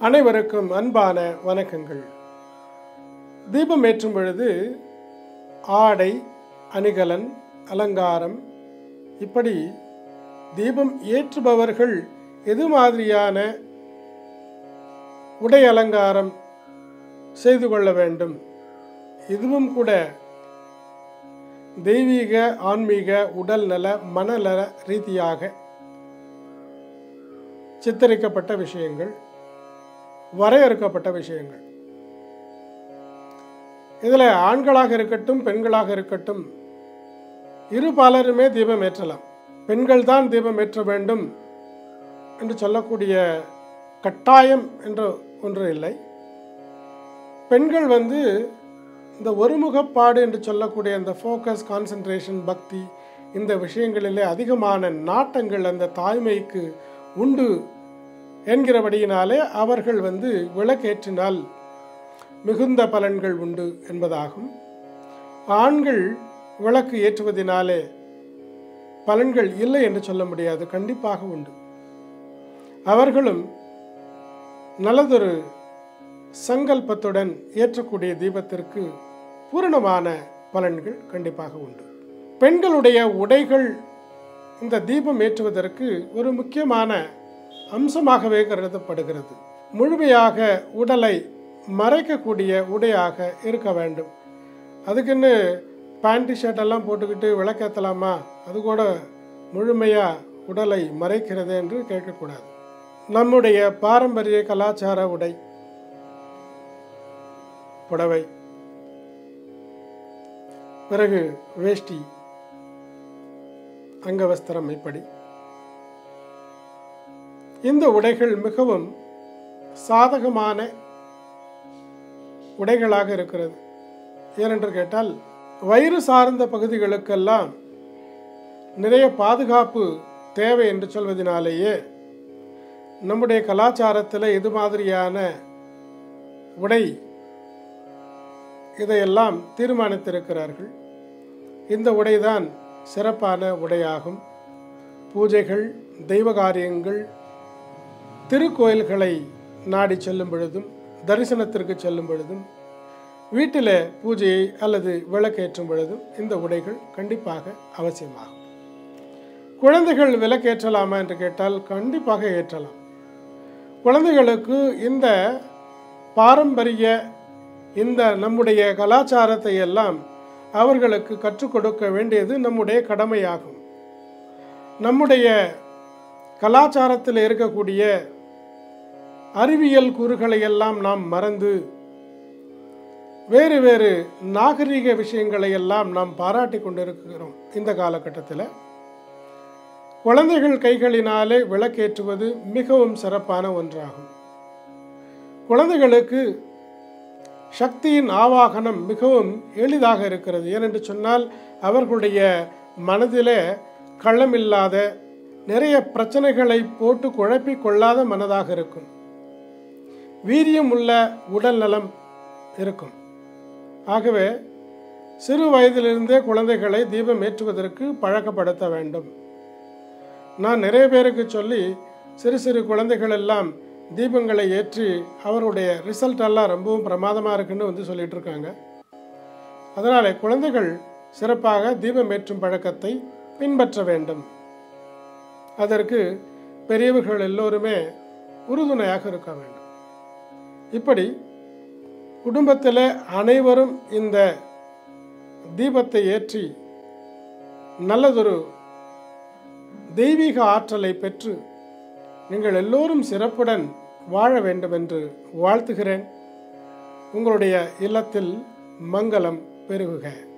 அனைவருக்கும் அன்பான வணக்கங்கள் தீபம் ஏற்றும் பொழுது ஆடை அணிகலன் அலங்காரம் இப்படி தீபம் ஏற்றுபவர்கள் எது மாதிரியான உடை அலங்காரம் செய்து கொள்ள வேண்டும் இதுவும் கூட தெய்வீக ஆன்மீக உடல் நல மனநல ரீதியாக சித்தரிக்கப்பட்ட விஷயங்கள் வரையறுக்கப்பட்ட விஷயங்கள் இதில் ஆண்களாக இருக்கட்டும் பெண்களாக இருக்கட்டும் இரு பாலருமே தீபம் ஏற்றலாம் பெண்கள் தான் தீபம் ஏற்ற வேண்டும் என்று சொல்லக்கூடிய கட்டாயம் என்று ஒன்று இல்லை பெண்கள் வந்து இந்த ஒருமுகப்பாடு என்று சொல்லக்கூடிய அந்த ஃபோக்கஸ் கான்சன்ட்ரேஷன் பக்தி இந்த விஷயங்களிலே அதிகமான நாட்டங்கள் அந்த தாய்மைக்கு உண்டு என்கிறபடியினாலே அவர்கள் வந்து விளக்கேற்றினால் மிகுந்த பலன்கள் உண்டு என்பதாகும் ஆண்கள் விளக்கு ஏற்றுவதினாலே பலன்கள் இல்லை என்று சொல்ல முடியாது கண்டிப்பாக உண்டு அவர்களும் நல்லதொரு சங்கல்பத்துடன் ஏற்றக்கூடிய தீபத்திற்கு பூரணமான பலன்கள் கண்டிப்பாக உண்டு பெண்களுடைய உடைகள் இந்த தீபம் ஏற்றுவதற்கு ஒரு முக்கியமான அம்சமாகவே கருதப்படுகிறது முழுமையாக உடலை மறைக்கக்கூடிய உடையாக இருக்க வேண்டும் அதுக்குன்னு பேண்ட் ஷர்ட்டெல்லாம் போட்டுக்கிட்டு விளக்கேற்றலாமா அது கூட முழுமையாக உடலை மறைக்கிறது என்று கேட்கக்கூடாது நம்முடைய பாரம்பரிய கலாச்சார உடை புடவை பிறகு வேஷ்டி அங்கவஸ்திரம் இப்படி இந்த உடைகள் மிகவும் சாதகமான உடைகளாக இருக்கிறது ஏனென்று கேட்டால் வயிறு சார்ந்த பகுதிகளுக்கெல்லாம் நிறைய பாதுகாப்பு தேவை என்று சொல்வதனாலேயே நம்முடைய கலாச்சாரத்தில் இது மாதிரியான உடை இதையெல்லாம் தீர்மானித்திருக்கிறார்கள் இந்த உடைதான் சிறப்பான உடையாகும் பூஜைகள் தெய்வ காரியங்கள் திருக்கோயில்களை நாடி செல்லும் பொழுதும் தரிசனத்திற்கு செல்லும் பொழுதும் வீட்டில் பூஜையை அல்லது விளக்கேற்றும் பொழுதும் இந்த உடைகள் கண்டிப்பாக அவசியமாகும் குழந்தைகள் விளக்கேற்றலாமா என்று கேட்டால் கண்டிப்பாக ஏற்றலாம் குழந்தைகளுக்கு இந்த பாரம்பரிய இந்த நம்முடைய கலாச்சாரத்தை எல்லாம் அவர்களுக்கு கற்றுக் கொடுக்க வேண்டியது நம்முடைய கடமையாகும் நம்முடைய கலாச்சாரத்தில் இருக்கக்கூடிய அறிவியல் கூறுகளை எல்லாம் நாம் மறந்து வேறு வேறு நாகரீக விஷயங்களை எல்லாம் நாம் பாராட்டி கொண்டிருக்கிறோம் இந்த காலகட்டத்தில் குழந்தைகள் கைகளினாலே விளக்கேற்றுவது மிகவும் சிறப்பான ஒன்றாகும் குழந்தைகளுக்கு சக்தியின் ஆவாகனம் மிகவும் எளிதாக இருக்கிறது ஏனென்று சொன்னால் அவர்களுடைய மனதிலே களமில்லாத நிறைய பிரச்சனைகளை போட்டு குழப்பிக் கொள்ளாத மனதாக இருக்கும் வீரியம் உள்ள உடல் நலம் இருக்கும் ஆகவே சிறு வயதிலிருந்தே குழந்தைகளை தீபம் ஏற்றுவதற்கு பழக்கப்படுத்த வேண்டும் நான் நிறைய பேருக்கு சொல்லி சிறு சிறு குழந்தைகள் எல்லாம் தீபங்களை ஏற்றி அவருடைய ரிசல்ட் எல்லாம் ரொம்பவும் பிரமாதமாக இருக்குன்னு வந்து சொல்லிட்டு இருக்காங்க அதனால் குழந்தைகள் சிறப்பாக தீபம் ஏற்றும் பழக்கத்தை பின்பற்ற வேண்டும் அதற்கு பெரியவர்கள் எல்லோருமே உறுதுணையாக இருக்க வேண்டும் இப்படி குடும்பத்தில் அனைவரும் இந்த தீபத்தை ஏற்றி நல்லதொரு தெய்வீக ஆற்றலை பெற்று நீங்கள் எல்லோரும் சிறப்புடன் வாழ வேண்டும் என்று வாழ்த்துகிறேன் உங்களுடைய இல்லத்தில் மங்களம் பெருகுக